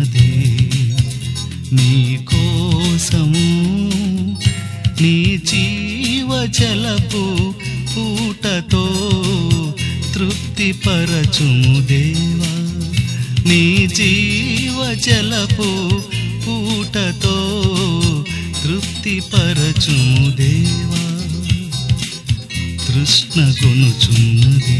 పరచుముదేవా నీ కోసము నీ జీవజలపు పూటతో తృప్తిపరచుము దేవా నీ జీవజలపు పూటతో తృప్తిపరచుము దేవా తృష్ణ కొనుచున్నది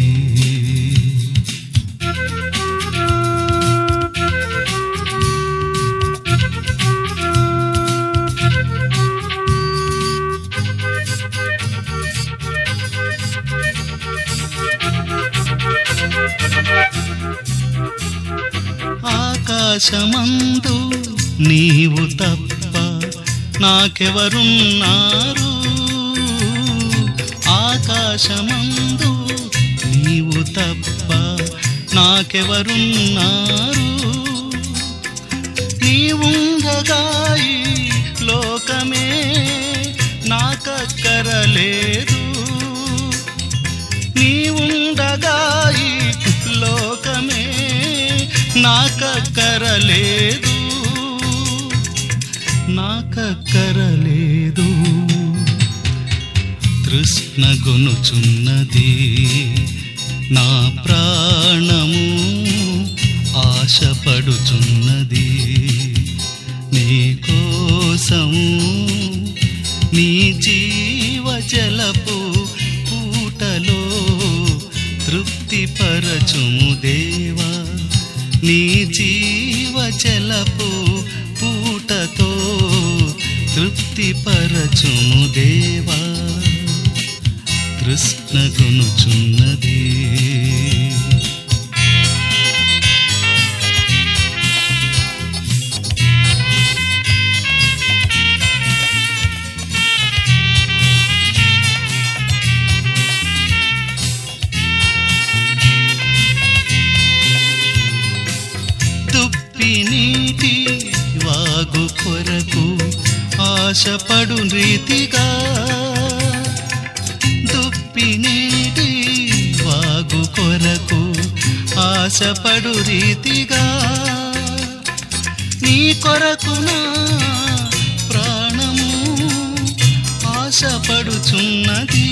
ఆకాశమందు నీవు తప్ప నాకెవరున్నారు ఆకాశమందు నీవు తప్ప నాకెవరున్నారు నీవుండగాయి లోకమే నాకక్కరలేదు నీవుండగాయి లోకమే నాకక్కరలేదు నాకక్కరలేదు తృష్ణ గొనుచున్నది నా ప్రాణము ఆశపడుచున్నది నీ కోసము నీ జీవజలపు పూటలో తృప్తిపరచుము దేవా నీ జీవజలపు పూటతో తృప్తిపరచుము దేవా తృష్ణ కొనుచున్నది దుప్పి నీటి వాగు కొరకు ఆశపడు రీతిగా దుప్పి నీటి వాగు కొరకు ఆశపడు రీతిగా నీ కొరకు నా ప్రాణము ఆశపడుచున్నది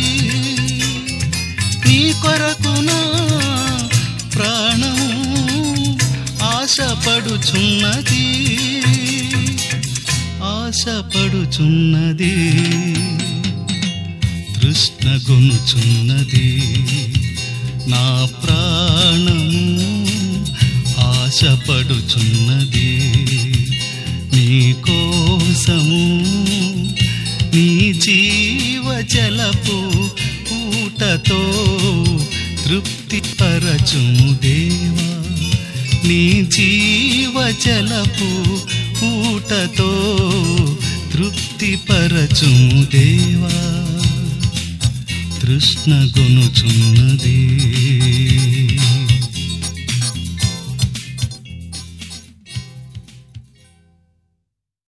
నీ కొరకు నా ప్రాణము ఆశపడుచున్నది ఆశపడుచున్నది తృష్ణ గొనుచున్నది నా ప్రాణము ఆశపడుచున్నది నీ కోసము నీ జీవజలపు పూటతో తృప్తిపరచుము దేవా నీ జీవజలపు పూటతో తృప్తిపరచుము దేవా తృష్ణ గొనుచున్నది